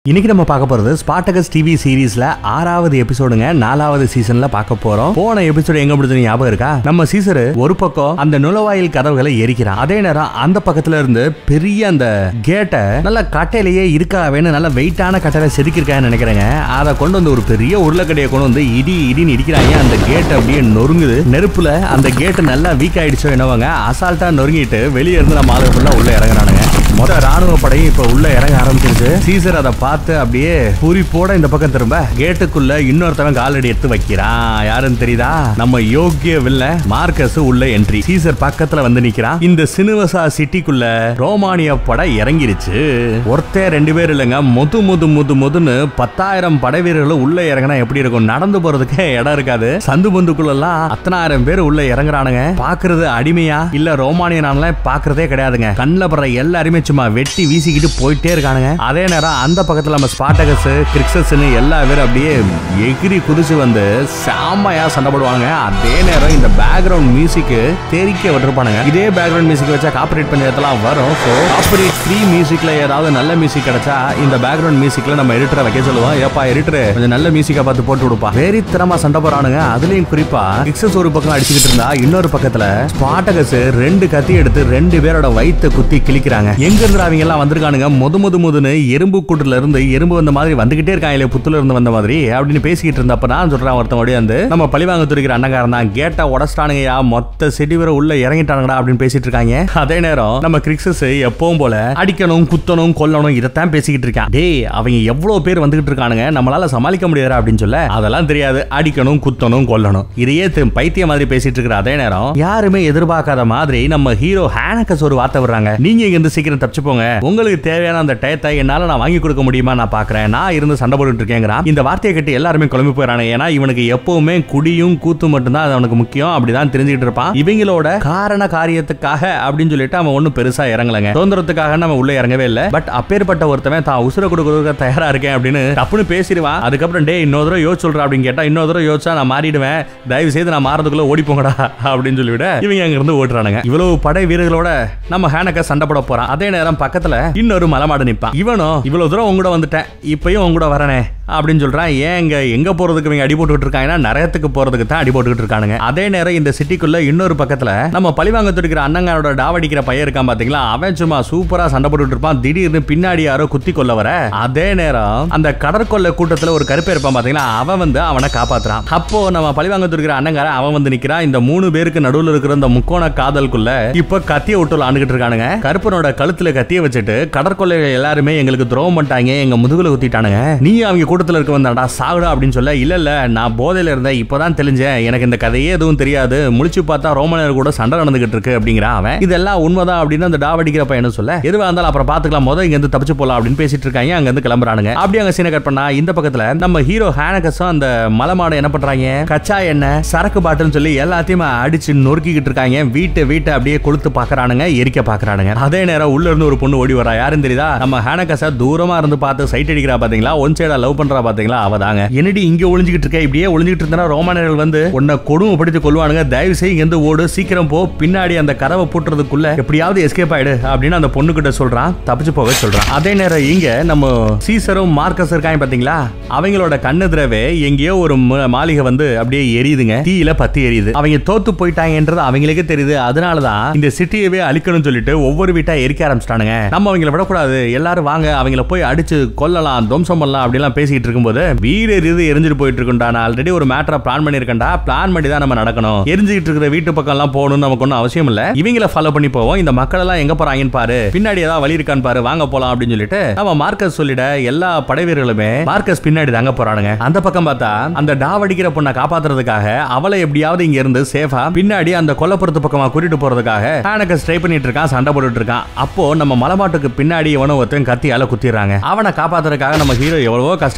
இன்னைக்கு நம்ம பார்க்க போறது ஸ்பாட்டகஸ் டிவி சீரிஸ்ல ஆறாவது எபிசோடுங்க நாலாவது சீசன்ல பார்க்க போறோம் போன எபிசோடு எங்க முடிஞ்சது ஞாபகம் இருக்கா நம்ம சீசர் ஒரு பக்கம் அந்த நுழைவாயில் கதவுகளை எரிக்கிறான் அதே நேரம் அந்த பக்கத்துல இருந்து பெரிய அந்த கேட்டை நல்ல கட்டையிலேயே இருக்காவேன்னு நல்ல வெயிட்டான கட்டையில செதுக்கிருக்கான்னு நினைக்கிறேங்க அதை கொண்டு வந்து ஒரு பெரிய உருளைக்கடையை கொண்டு வந்து இடி இடின்னு இடிக்கிறாங்க அந்த கேட் அப்படியே நொறுங்குது நெருப்புல அந்த கேட் நல்லா வீக் ஆயிடுச்சோ என்னவாங்க அசால்ட்டா நொறுங்கிட்டு வெளியே இருந்து நம்ம ஆளு ஃபுல்லா உள்ள இறங்குறானுங்க மொத்த ராணுவ படையும் இப்ப உள்ள இறங்க ஆரம்பிச்சிருச்சு சீசர் அதை பார்த்து அப்படியே பூரிப்போட இந்த பக்கம் திரும்ப கேட்டுக்குள்ள இன்னொருத்தவன் காலடி எடுத்து வைக்கிறான் யாருன்னு தெரியுதா நம்ம யோக்கிய வில்ல மார்க்கஸ் உள்ள என்ட்ரி சீசர் பக்கத்துல வந்து நிக்கிறான் இந்த சினுவசா சிட்டிக்குள்ள ரோமானிய படை இறங்கிருச்சு ஒருத்தர் ரெண்டு பேர் இல்லைங்க முது முது முது முதுன்னு பத்தாயிரம் படை வீரர்களும் உள்ள இறங்கினா எப்படி இருக்கும் நடந்து போறதுக்கு இடம் இருக்காது சந்து பந்துக்குள்ள எல்லாம் அத்தனாயிரம் பேர் உள்ள இறங்குறானுங்க பாக்குறது அடிமையா இல்ல ரோமானியனால பாக்குறதே கிடையாதுங்க கண்ணில் படுற எல்லாருமே சும்மா வெட்டி வீசிக்கிட்டு போயிட்டே இருக்கானுங்க அதே நேரம் அந்த பக்கத்துல நம்ம ஸ்பாட்டகஸ் கிரிக்ஸஸ்னு எல்லா பேரும் அப்படியே எகிரி குதிச்சு வந்து செம்மையா சண்டை போடுவாங்க அதே நேரம் இந்த பேக்ரவுண்ட் மியூசிக் தெரிக்க விட்டுருப்பானுங்க இதே பேக்ரவுண்ட் மியூசிக் வச்சா காப்பரேட் பஞ்சாயத்துலாம் வரும் ஸோ காப்பரேட் ஃப்ரீ மியூசிக்ல ஏதாவது நல்ல மியூசிக் கிடைச்சா இந்த பேக்ரவுண்ட் மியூசிக்ல நம்ம எடிட்டரை வைக்க சொல்லுவோம் ஏப்பா எடிட்டர் கொஞ்சம் நல்ல மியூசிக்கா பார்த்து போட்டு கொடுப்பா வெறித்தனமா சண்டை போறானுங்க அதுலயும் குறிப்பா கிக்ஸஸ் ஒரு பக்கம் அடிச்சுக்கிட்டு இருந்தா இன்னொரு பக்கத்துல ஸ்பாட்டகஸ் ரெண்டு கத்தி எடுத்து ரெண்டு பேரோட வயித்தை குத்தி கிழிக்கிறாங்க எங்க இருந்து அவங்க எல்லாம் வந்திருக்கானுங்க முது முது முதுன்னு எறும்பு கூட்டுல இருந்து எறும்பு வந்த மாதிரி வந்துகிட்டே இருக்காங்க புத்துல இருந்து வந்த மாதிரி அப்படின்னு பேசிக்கிட்டு இருந்தப்ப நான் சொல்றேன் ஒருத்தன் ஓடியாந்து நம்ம பழிவாங்க துடிக்கிற அண்ணங்காரன் தான் கேட்டா உடச்சிட்டானுங்கயா மொத்த செடி வரை உள்ள இறங்கிட்டானுங்கடா அப்படின்னு பேசிட்டு இருக்காங்க அதே நேரம் நம்ம கிரிக்ஸஸ் எப்பவும் போல அடிக்கணும் குத்தணும் கொல்லணும் இதைத்தான் பேசிக்கிட்டு இருக்கான் டேய் அவங்க எவ்வளவு பேர் வந்துகிட்டு இருக்கானுங்க நம்மளால சமாளிக்க முடியாதா அப்படின்னு சொல்ல அதெல்லாம் தெரியாது அடிக்கணும் குத்தணும் கொல்லணும் இதையே தி- பைத்திய மாதிரி பேசிட்டு இருக்கிற அதே நேரம் யாருமே எதிர்பார்க்காத மாதிரி நம்ம ஹீரோ ஹேனக்கஸ் ஒரு வார்த்தை விடுறாங்க நீங்க இங்க இருந்து சீக்கிரம் தப்பிச்சு போங்க உங்களுக்கு தேவையான அந்த டயத்தை என்னால நான் வாங்கி கொடுக்க முடியுமா நான் பாக்குறேன் நான் இருந்து சண்டை போட்டுட்டு இருக்கேங்கிறான் இந்த வார்த்தையை கட்டி எல்லாருமே குழம்பி போயிடறாங்க ஏன்னா இவனுக்கு எப்பவுமே குடியும் கூத்து மட்டும்தான் அது அவனுக்கு முக்கியம் அப்படிதான் தெரிஞ்சுக்கிட்டு இருப்பான் இவங்களோட காரண காரியத்துக்காக அப்படின்னு சொல்லிட்டு அவன் ஒன்னும் பெருசா இறங்கலங்க சுதந்திரத்துக்காக நம்ம உள்ள இறங்கவே இல்லை பட் அப்பேற்பட்ட ஒருத்தவன் தான் உசுர கொடுக்கறதுக்கு தயாரா இருக்கேன் அப்படின்னு டப்புன்னு பேசிடுவான் அதுக்கப்புறம் டே இன்னொரு தடவை யோசிச்சு சொல்றா அப்படின்னு கேட்டா இன்னொரு தடவை யோசிச்சா நான் மாறிடுவேன் தயவு செய்து நான் மாறதுக்குள்ள ஓடி போங்கடா அப்படின்னு சொல்லிவிட இவங்க அங்க இருந்து ஓட்டுறானுங்க இவ்வளவு படை வீரர்களோட நம்ம ஹேனக்க சண்டை போட போறான் அதே நேரம் பக்கத்துல இன்னொரு மலமாடு நிப்பான் இவனும் இவ்வளவு தூரம் உங்க கூட வந்துட்டேன் இப்பயும் உங்க கூட வரனே அப்படின்னு சொல்றான் ஏன் இங்க எங்க போறதுக்கு இவங்க அடி போட்டுக்கிட்டு இருக்காங்கன்னா நரகத்துக்கு போறதுக்கு தான் அடி போட்டுக்கிட்டு இருக்கானுங்க அதே நேரம் இந்த சிட்டிக்குள்ள இன்னொரு பக்கத்துல நம்ம பழிவாங்க துடிக்கிற அண்ணங்காரோட டாவடிக்கிற பையன் இருக்கான் பாத்தீங்களா அவன் சும்மா சூப்பரா சண்டை போட்டுட்டு இருப்பான் திடீர்னு பின்னாடி யாரோ குத்தி கொள்ள வர அதே நேரம் அந்த கடற்கொள்ள கூட்டத்துல ஒரு கருப்பை இருப்பான் பாத்தீங்களா அவன் வந்து அவனை காப்பாத்துறான் அப்போ நம்ம பழிவாங்க துடிக்கிற அண்ணங்காரன் அவன் வந்து நிக்கிறான் இந்த மூணு பேருக்கு நடுவுல இருக்கிற இந்த முக்கோண காதலுக்குள்ள இப்ப கத்திய விட்டு ஆண்டுகிட்டு இருக்கானுங்க கருப்பனோட கழுத்துல கத்திய வச்சுட்டு கடற்கொள்ளை எல்லாருமே எங்களுக்கு துரோகம் பண்ணிட்டாங்க எங்க முதுகுல குத்திட்டானுங்க நீ அவங்க கூட்டத்துல இருக்க வந்தாடா சாகுடா அப்படின்னு சொல்ல இல்ல இல்ல நான் போதையில இருந்தேன் இப்பதான் தெரிஞ்சேன் எனக்கு இந்த கதையே எதுவும் தெரியாது முழிச்சு பார்த்தா ரோமனர் கூட சண்டை நடந்துகிட்டு இருக்கு அப்படிங்கிறான் அவன் இதெல்லாம் உண்மைதான் அப்படின்னு அந்த டாவடிக்கிற பையனும் சொல்ல எதுவா இருந்தாலும் அப்புறம் பாத்துக்கலாம் முதல் இங்க இருந்து தப்பிச்சு போலாம் அப்படின்னு பேசிட்டு இருக்காங்க அங்க இருந்து கிளம்புறானுங்க அப்படி அங்க சீனை கட் பண்ணா இந்த பக்கத்துல நம்ம ஹீரோ ஹேனகஸும் அந்த மலமாட என்ன பண்றாங்க கச்சா எண்ணெய் சரக்கு பாட்டில்னு சொல்லி எல்லாத்தையுமே அடிச்சு நொறுக்கிக்கிட்டு இருக்காங்க வீட்டை வீட்டை அப்படியே கொளுத்து பாக்குறானுங்க எரிக்க பாக்குறானுங்க அதே நேரம் உள்ள இருந்து ஒரு பொண்ணு ஓடி வரா யாருன்னு தெரியுதா நம்ம ஹேனகஸ தூரமா இருந்து பார்த்து சைட் அடிக்கிறா பாத்தீங்களா ஒன் சைடா லவ் பண்றா பாத்தீங்களா அவதாங்க என்னடி இங்க ஒளிஞ்சுக்கிட்டு இருக்க இப்படியே ஒளிஞ்சுக்கிட்டு இருந்தா ரோமானியர்கள் வந்து உன்னை கொடுமைப்படுத்தி கொள்வானுங்க தயவு செய்து இங்க இருந்து ஓடு சீக்கிரம் போ பின்னாடி அந்த கதவை பூட்டுறதுக்குள்ள எப்படியாவது எஸ்கேப் ஆயிடு அப்படின்னு அந்த பொண்ணு கிட்ட சொல்றான் தப்பிச்சு போக சொல்றான் அதே நேரம் இங்க நம்ம சீசரும் மார்க்கஸ் இருக்காங்க பாத்தீங்களா அவங்களோட கண்ணெதிரவே எங்கேயோ ஒரு ம- மாளிகை வந்து அப்படியே எரியுதுங்க தீயில பத்தி எரியுது அவங்க தோத்து போயிட்டாங்கன்றது அவங்களுக்கே தெரியுது அதனாலதான் இந்த சிட்டியவே அழிக்கணும்னு சொல்லிட்டு ஒவ்வொரு வீட்டா எரிக்க ஆரம்பிச்சிட்டானுங்க நம்ம அவங்கள விடக்கூடாது எல்லாரும் வாங்க அவங்கள போய் அடிச்சு கொல்லலாம் துவம்சம் பண்ணலாம் அப்படிலாம் பேசிக்கிட்டு இருக்கும்போது வீடு எரியுது எரிஞ்சிட்டு போயிட்டு இருக்கும்டா நான் ஆல்ரெடி ஒரு மேட்டரை பிளான் பண்ணிருக்கேன்டா பிளான் பண்ணி தான் நம்ம நடக்கணும் எரிஞ்சுக்கிட்டு இருக்கிற வீட்டு பக்கம் எல்லாம் போகணும்னு நமக்கு ஒன்றும் அவசியம் இல்ல இவங்கள ஃபாலோ பண்ணி போவோம் இந்த மக்கள் எல்லாம் எங்க போறாங்கன்னு பாரு பின்னாடி ஏதாவது வழி இருக்கான்னு பாரு வாங்க போலாம் அப்படின்னு சொல்லிட்டு நம்ம மார்க்கஸ் சொல்லிட எல்லா படை வீரர்களுமே மார்க்கஸ் பின்னாடி தாங்க போறானுங்க அந்த பக்கம் பார்த்தா அந்த டாவடிக்கிற பொண்ணை காப்பாத்துறதுக்காக அவளை எப்படியாவது இங்க இருந்து சேஃபா பின்னாடி அந்த கொல்லப்புறத்து பக்கமா கூட்டிட்டு போறதுக்காக ஹேனகஸ் ட்ரை பண்ணிட்டு இருக்கான் சண்டை போட்டுட்டு இருக்கான் அப்போ நம்ம மலமாட்டுக்கு பின்னாடி எவனோ ஒருத்தன் கத்தியால குத்திடுறாங்க அவனை காப்பாத்துறதுக்காக நம்ம ஹீரோ எவ்வளவோ கஷ்டப்பட்டு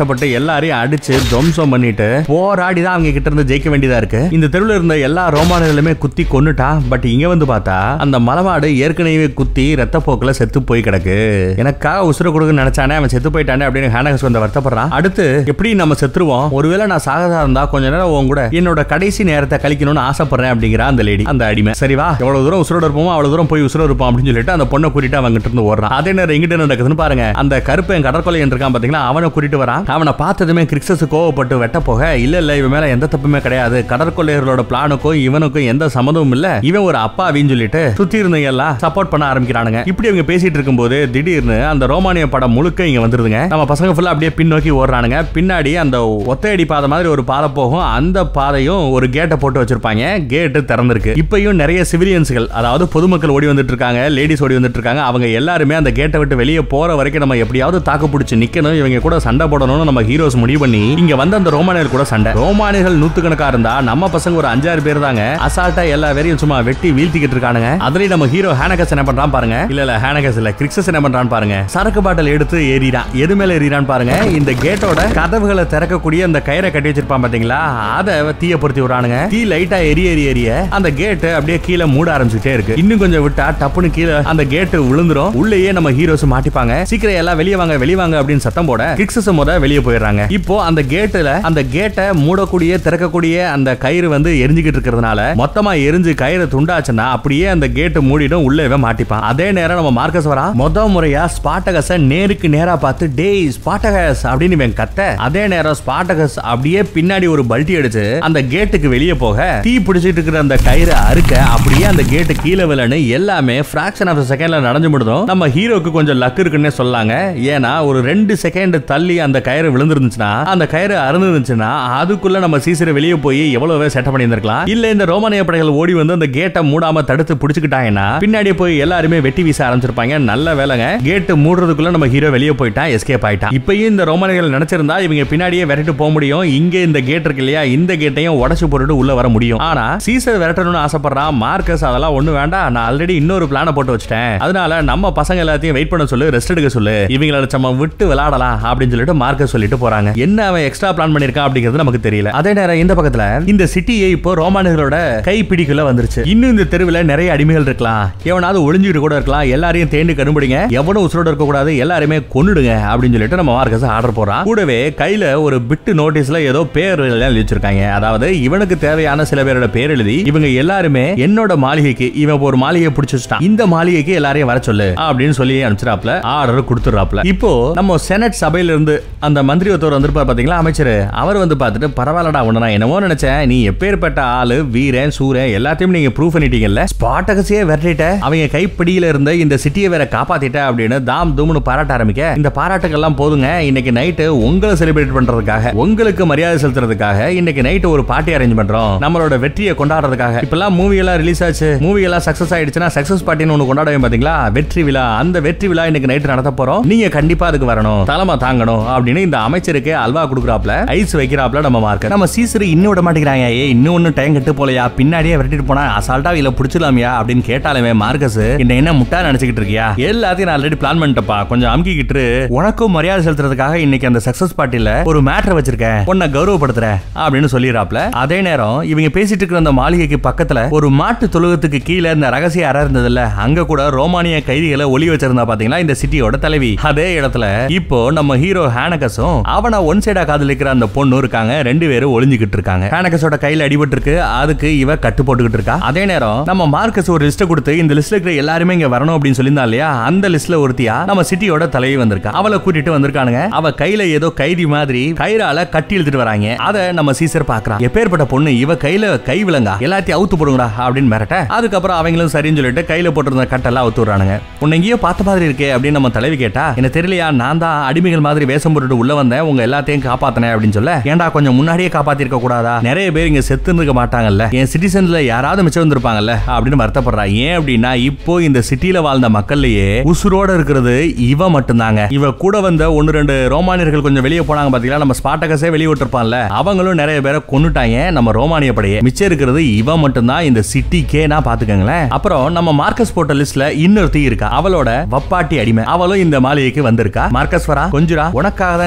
கஷ்டப்பட்டு எல்லாரையும் அடிச்சு துவம்சம் பண்ணிட்டு போராடி தான் அவங்க கிட்ட இருந்து ஜெயிக்க வேண்டியதா இருக்கு இந்த தெருவில் இருந்த எல்லா ரோமானுகளுமே குத்தி கொன்னுட்டான் பட் இங்க வந்து பார்த்தா அந்த மலமாடு ஏற்கனவே குத்தி ரத்த போக்குல செத்து போய் கிடக்கு எனக்காக உசுர கொடுக்குன்னு நினைச்சானே அவன் செத்து போயிட்டானே அப்படின்னு ஹேனகஸ் வந்து வருத்தப்படுறான் அடுத்து எப்படி நம்ம செத்துருவோம் ஒருவேளை நான் சாகதா இருந்தா கொஞ்ச நேரம் உன் கூட என்னோட கடைசி நேரத்தை கழிக்கணும்னு ஆசைப்படுறேன் அப்படிங்கிற அந்த லேடி அந்த அடிமை சரிவா எவ்வளவு தூரம் உசுரோட இருப்போமோ அவ்வளவு தூரம் போய் உசுர இருப்போம் அப்படின்னு சொல்லிட்டு அந்த பொண்ணை கூட்டிட்டு அவங்க கிட்ட இருந்து ஓடுறான் அதே நேரம் எங்கிட்ட என்ன நடக்குதுன்னு பாருங்க அந்த கருப்பு என் கடற்கொலை இருக்கான் பாத்தீங்களா அவனை கூட்டிட்டு வரான் அவனை பார்த்ததுமே கிறிஸ்டஸ் கோவப்பட்டு வெட்ட போக இல்ல இல்ல இவன் மேல எந்த தப்புமே கிடையாது கடற்கொள்ளையர்களோட பிளானுக்கும் இவனுக்கும் எந்த சம்மந்தமும் இல்ல இவன் ஒரு அப்பாவின்னு சொல்லிட்டு சுத்தி இருந்தவங்க எல்லாம் சப்போர்ட் பண்ண ஆரம்பிக்கிறானுங்க இப்படி அவங்க பேசிட்டு இருக்கும்போது திடீர்னு அந்த ரோமானிய படம் முழுக்க இங்க வந்துருதுங்க நம்ம பசங்க ஃபுல்லா அப்படியே பின்னோக்கி ஓடுறானுங்க பின்னாடி அந்த ஒத்தையடி பாதை மாதிரி ஒரு பாதை போகும் அந்த பாதையும் ஒரு கேட்டை போட்டு வச்சிருப்பாங்க கேட்டு திறந்திருக்கு இப்பயும் நிறைய சிவிலியன்ஸ்கள் அதாவது பொதுமக்கள் ஓடி வந்துட்டு இருக்காங்க லேடிஸ் ஓடி வந்துட்டு இருக்காங்க அவங்க எல்லாருமே அந்த கேட்டை விட்டு வெளியே போற வரைக்கும் நம்ம எப்படியாவது தாக்கு பிடிச்சி நிக்கணும் இவங்க கூட சண்டை போடணும்னு நம்ம ஹீரோஸ் முடிவு பண்ணி இங்க வந்த அந்த ரோமானியர்கள் கூட சண்டை ரோமானியர்கள் நூத்துக்கணக்கா இருந்தா நம்ம பசங்க ஒரு அஞ்சாறு பேர் தாங்க அசால்ட்டா எல்லா பேரையும் சும்மா வெட்டி வீழ்த்திக்கிட்டு இருக்கானுங்க அதுலயும் நம்ம ஹீரோ ஹேனகஸ் என்ன பண்றான் பாருங்க இல்ல இல்ல ஹேனகஸ் இல்ல கிரிக்ஸஸ் என்ன பண்றான் பாருங்க சரக்கு பாட்டில் எடுத்து ஏறிடான் எது மேல ஏறிடான் பாருங்க இந்த கேட்டோட கதவுகளை திறக்கக்கூடிய அந்த கயிறை கட்டி வச்சிருப்பான் பாத்தீங்களா அதை தீய பொருத்தி விடுறானுங்க தீ லைட்டா எரிய எரிய எரிய அந்த கேட்டு அப்படியே கீழே மூட ஆரம்பிச்சுட்டே இருக்கு இன்னும் கொஞ்சம் விட்டா டப்புன்னு கீழே அந்த கேட்டு விழுந்துரும் உள்ளேயே நம்ம ஹீரோஸ் மாட்டிப்பாங்க சீக்கிரம் எல்லாம் வெளியே வாங்க வெளியே வாங்க அப்படின்னு சத்தம் போட கிக்ஸஸ் முத வெளியே போயிடுறாங்க இப்போ அந்த கேட்டுல அந்த கேட்டை மூடக்கூடிய திறக்கக்கூடிய அந்த கயிறு வந்து எரிஞ்சுக்கிட்டு இருக்கிறதுனால மொத்தமா எரிஞ்சு கயிறு துண்டாச்சுன்னா அப்படியே அந்த கேட்டு மூடிடும் உள்ளவே மாட்டிப்பான் அதே நேரம் நம்ம மார்க்கஸ் வரா முத முறையா ஸ்பாட்டகஸ நேருக்கு நேரா பார்த்து டேய் ஸ்பாட்டகஸ் அப்படின்னு இவன் கத்த அதே நேரம் ஸ்பாட்டகஸ் அப்படியே பின்னாடி ஒரு பல்ட்டி அடிச்சு அந்த கேட்டுக்கு வெளியே போக தீ பிடிச்சிட்டு இருக்கிற அந்த கயிறு அறுக்க அப்படியே அந்த கேட்டு கீழே விழன்னு எல்லாமே ஃபிராக்ஷன் ஆஃப் செகண்ட்ல நடந்து முடிதும் நம்ம ஹீரோக்கு கொஞ்சம் லக் இருக்குன்னே சொல்லாங்க ஏன்னா ஒரு ரெண்டு செகண்ட் தள்ளி அந்த கயிறு விழுந்துருந்துச்சுன்னா அந்த கயிறு அறுந்துருந்துச்சுன்னா அதுக்குள்ள நம்ம சீசரை வெளியே போய் எவ்வளவு செட்டப் பண்ணியிருந்திருக்கலாம் இல்ல இந்த ரோமானிய படைகள் ஓடி வந்து அந்த கேட்டை மூடாம தடுத்து பிடிச்சுக்கிட்டாங்கன்னா பின்னாடி போய் எல்லாருமே வெட்டி வீச ஆரம்பிச்சிருப்பாங்க நல்ல வேலைங்க கேட்டு மூடுறதுக்குள்ள நம்ம ஹீரோ வெளியே போயிட்டான் எஸ்கேப் ஆயிட்டான் இப்பயும் இந்த ரோமானியர்கள் நினைச்சிருந்தா இவங்க பின்னாடியே விரட்டு போக முடியும் இங்க இந்த கேட் இருக்கு இல்லையா இந்த கேட்டையும் உடச்சு போட்டுட்டு உள்ள வர முடியும் ஆனா சீசர் விரட்டணும்னு ஆசைப்படுறான் மார்க்கஸ் அதெல்லாம் ஒண்ணு வேண்டாம் நான் ஆல்ரெடி இன்னொரு பிளான போட்டு வச்சிட்டேன் அதனால நம்ம பசங்க எல்லாத்தையும் வெயிட் பண்ண சொல்லு ரெஸ்ட் எடுக்க சொல்லு இவங்கள நம்ம விட்டு விளையாடலாம் அப்படின்னு சொல்லிட்டு மார்க்கஸ் சொல்லிட்டு போறாங்க என்ன அவன் எக்ஸ்ட்ரா பிளான் பண்ணிருக்கான் அப்படிங்கிறது நமக்கு தெரியல அதே நேரம் இந்த பக்கத்துல இந்த சிட்டியை இப்போ ரோமானியர்களோட கைப்பிடிக்குள்ள வந்துருச்சு இன்னும் இந்த தெருவில் நிறைய அடிமைகள் இருக்கலாம் எவனாவது ஒளிஞ்சுக்கிட்டு கூட இருக்கலாம் எல்லாரையும் தேண்டு கரும்பிடுங்க எவனும் உசுரோட இருக்க கூடாது எல்லாருமே கொன்னுடுங்க அப்படின்னு சொல்லிட்டு நம்ம மார்க்கஸ் ஆர்டர் போறான் கூடவே கையில ஒரு பிட்டு நோட்டீஸ்ல ஏதோ பேர் எல்லாம் எழுதி வச்சிருக்காங்க அதாவது இவனுக்கு தேவையான சில பேரோட பேர் எழுதி இவங்க எல்லாருமே என்னோட மாளிகைக்கு இவன் ஒரு மாளிகையை பிடிச்சு வச்சுட்டான் இந்த மாளிகைக்கு எல்லாரையும் வர சொல்லு அப்படின்னு சொல்லி அனுப்பிச்சிடாப்ல ஆர்டர் கொடுத்துறாப்ல இப்போ நம்ம செனட் சபையில இருந்து அந்த மந்திரி ஒருத்தர் வந்திருப்பார் பாத்தீங்களா அமைச்சர் அவர் வந்து பார்த்துட்டு பரவாயில்லடா உன்னை நான் என்னமோ நினைச்சேன் நீ எப்பேற்பட்ட ஆளு வீரன் சூரன் எல்லாத்தையும் நீங்க ப்ரூவ் பண்ணிட்டீங்கல்ல ஸ்பாட்டகஸே வெட்டிட்ட அவங்க கைப்பிடியில இருந்த இந்த சிட்டியை வேற காப்பாத்திட்ட அப்படின்னு தாம் தூம்னு பாராட்ட ஆரம்பிக்க இந்த பாராட்டுக்கெல்லாம் போதுங்க இன்னைக்கு நைட்டு உங்களை செலிப்ரேட் பண்றதுக்காக உங்களுக்கு மரியாதை செலுத்துறதுக்காக இன்னைக்கு நைட்டு ஒரு பார்ட்டி அரேஞ்ச் பண்றோம் நம்மளோட வெற்றியை கொண்டாடுறதுக்காக இப்பெல்லாம் மூவி எல்லாம் ரிலீஸ் ஆச்சு மூவி எல்லாம் சக்சஸ் ஆயிடுச்சுன்னா சக்சஸ் பார்ட்டின்னு ஒன்று கொண்டாடுவேன் பாத்தீங்களா வெற்றி விழா அந்த வெற்றி விழா இன்னைக்கு நைட்டு நடத்த போறோம் நீங்க கண்டிப்பா அதுக்கு வரணும் தலைமை தாங்கணும் அப்படின்னு இந்த அமைச்சருக்கு அல்வா கொடுக்குறாப்ல ஐஸ் வைக்கிறாப்ல நம்ம மார்க்க நம்ம சீசரு இன்னும் விட மாட்டேங்கிறாங்க ஏ இன்னும் ஒன்னும் டைம் கெட்டு போலையா பின்னாடியே விரட்டிட்டு போனா அசால்ட்டா இல்ல புடிச்சிடலாமியா அப்படின்னு கேட்டாலுமே மார்க்கஸ் என்ன என்ன முட்டா நினைச்சுக்கிட்டு இருக்கியா எல்லாத்தையும் நான் ஆல்ரெடி பிளான் பண்ணிட்டப்பா கொஞ்சம் அமுக்கிக்கிட்டு உனக்கும் மரியாதை செலுத்துறதுக்காக இன்னைக்கு அந்த சக்சஸ் பார்ட்டில ஒரு மேட்டர் வச்சிருக்கேன் உன்னை கௌரவப்படுத்துறேன் அப்படின்னு சொல்லிடுறாப்ல அதே நேரம் இவங்க பேசிட்டு இருக்கிற அந்த மாளிகைக்கு பக்கத்துல ஒரு மாட்டு தொழுகத்துக்கு கீழே இந்த ரகசிய அறை இருந்ததுல்ல அங்க கூட ரோமானிய கைதிகளை ஒளி வச்சிருந்தா பாத்தீங்களா இந்த சிட்டியோட தலைவி அதே இடத்துல இப்போ நம்ம ஹீரோ ஹேனகஸும் அவனை ஒன் சைடா காதலிக்கிற அந்த பொண்ணு இருக்காங்க ரெண்டு பேரும் ஒளிஞ்சுக்கிட்டு இருக்காங்க ஹேனகஸோட கையில அடிபட்டு இருக்கு அதுக்கு இவ கட்டு போட்டுக்கிட்டு இருக்கா அதே நேரம் நம்ம மார்க்கஸ் ஒரு லிஸ்ட் கொடுத்து இந்த லிஸ்ட்ல இருக்கிற எல்லாருமே இங்க வரணும் அப்படின்னு சொல்லியிருந்தா இல்லையா அந்த லிஸ்ட்ல ஒருத்தியா நம்ம சிட்டியோட தலைவி வந்திருக்கா அவளை கூட்டிட்டு வந்திருக்கானுங்க அவ கையில ஏதோ கைதி மாதிரி கயிறால கட்டி இழுத்துட்டு வராங்க அத நம்ம சீசர் பாக்குறான் எப்பேற்பட்ட பொண்ணு இவ கையில கை விலங்கா எல்லாத்தையும் அவுத்து போடுங்கடா அப்படின்னு மிரட்ட அதுக்கப்புறம் அவங்களும் சரின்னு சொல்லிட்டு கையில போட்டிருந்த கட்டெல்லாம் அவுத்து விடுறானுங்க உன்னை எங்கேயோ பார்த்த மாதிரி இருக்கே அப்படின்னு நம்ம தலைவி கேட்டா என்ன தெரியலையா நான் தான் அடிமைகள் மாதிரி வேஷம் போட்டுட்டு உள்ள வந்தேன் உங்க எல்லாத்தையும் காப்பாத்தினேன் அப்படின்னு சொல்ல ஏன்டா கொஞ்சம் முன்னாடியே காப்பாத்திருக்க கூடாதா நிறைய பேர் இங்க செத்து இருக்க மாட்டாங்கல்ல என் சிட்டிசன்ல யாராவது மிச்சம் வந்திருப்பாங்கல்ல அப்படின்னு வருத்தப்படுறா ஏன் அப்படின்னா இப்போ இந்த சிட்டில வாழ்ந்த மக்கள்லயே உசுரோட இருக்கிறது இவ மட்டும்தாங்க இவ கூட வந்த ஒன்னு ரெண்டு ரோமானியர்கள் கொஞ்சம் வெளியே போனாங்க பாத்தீங்களா நம்ம ஸ்பாட்டகஸே வெளியே விட்டுருப்பான்ல அவங்களும் நிறைய பேரை கொன்னுட்டாங்க நம்ம ரோமானிய படையை மிச்சம் இருக்கிறது இவ மட்டும்தான் இந்த சிட்டிக்கே நான் பாத்துக்கங்களேன் அப்புறம் நம்ம மார்க்கஸ் போட்ட லிஸ்ட்ல இன்னொருத்தி இருக்கா அவளோட வப்பாட்டி அடிமை அவளும் இந்த மாளிகைக்கு வந்திருக்கா மார்க்கஸ் வரா கொஞ்சரா உனக்காக தான்